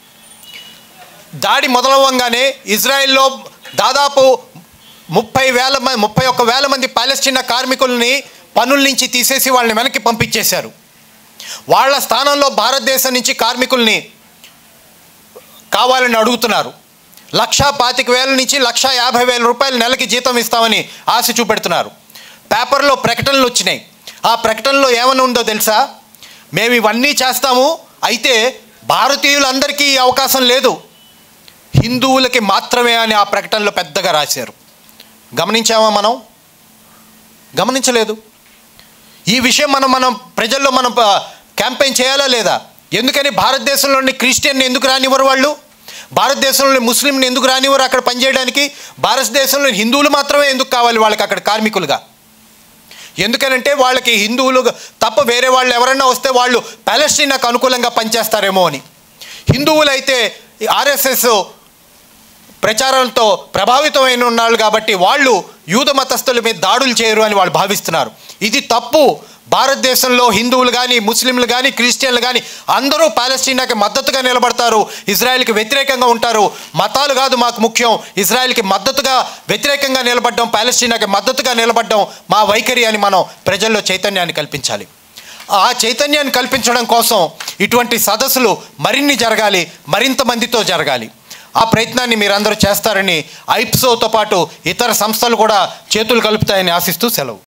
దాడి మొదలవ్వంగానే ఇజ్రాయెల్లో దాదాపు ముప్పై వేల మంది ముప్పై ఒక్క వేల మంది పాలెస్టీనా కార్మికుల్ని పనుల నుంచి తీసేసి వాళ్ళని వెనక్కి పంపించేశారు వాళ్ళ స్థానంలో భారతదేశం నుంచి కార్మికుల్ని కావాలని అడుగుతున్నారు లక్షా పాతిక వేల నుంచి లక్షా యాభై వేల రూపాయలు నెలకి జీతం ఇస్తామని ఆశ చూపెడుతున్నారు పేపర్లో ప్రకటనలు వచ్చినాయి ఆ ప్రకటనలో ఏమని ఉందో తెలుసా మేము ఇవన్నీ చేస్తాము అయితే భారతీయులందరికీ ఈ అవకాశం లేదు హిందువులకి మాత్రమే అని ఆ ప్రకటనలో పెద్దగా రాశారు గమనించామా మనం గమనించలేదు ఈ విషయం మనం మనం ప్రజల్లో మనం క్యాంపెయిన్ చేయాలా లేదా ఎందుకని భారతదేశంలోని క్రిస్టియన్ని ఎందుకు రానివ్వరు వాళ్ళు భారతదేశంలోని ముస్లింని ఎందుకు రానివ్వరు అక్కడ పనిచేయడానికి భారతదేశంలో హిందువులు మాత్రమే ఎందుకు కావాలి వాళ్ళకి అక్కడ కార్మికులుగా ఎందుకనంటే వాళ్ళకి హిందువులు తప్ప వేరే వాళ్ళు ఎవరైనా వస్తే వాళ్ళు పాలస్టీనాకు అనుకూలంగా పనిచేస్తారేమో అని హిందువులు అయితే ఆర్ఎస్ఎస్ ప్రచారంతో ప్రభావితమైన ఉన్నాళ్ళు కాబట్టి వాళ్ళు యూద మతస్థుల మీద దాడులు చేయరు అని వాళ్ళు భావిస్తున్నారు ఇది తప్పు భారతదేశంలో హిందువులు కానీ ముస్లింలు కానీ క్రిస్టియన్లు కానీ అందరూ పాలస్తీనాకి మద్దతుగా నిలబడతారు ఇజ్రాయెల్కి వ్యతిరేకంగా ఉంటారు మతాలు కాదు మాకు ముఖ్యం ఇజ్రాయెల్కి మద్దతుగా వ్యతిరేకంగా నిలబడడం పాలస్తీనాకి మద్దతుగా నిలబడడం మా వైఖరి అని మనం ప్రజల్లో చైతన్యాన్ని కల్పించాలి ఆ చైతన్యాన్ని కల్పించడం కోసం ఇటువంటి సదస్సులు మరిన్ని జరగాలి మరింత మందితో జరగాలి ఆ ప్రయత్నాన్ని మీరందరూ చేస్తారని ఐప్సోతో పాటు ఇతర సంస్థలు కూడా చేతులు కలుపుతాయని ఆశిస్తూ సెలవు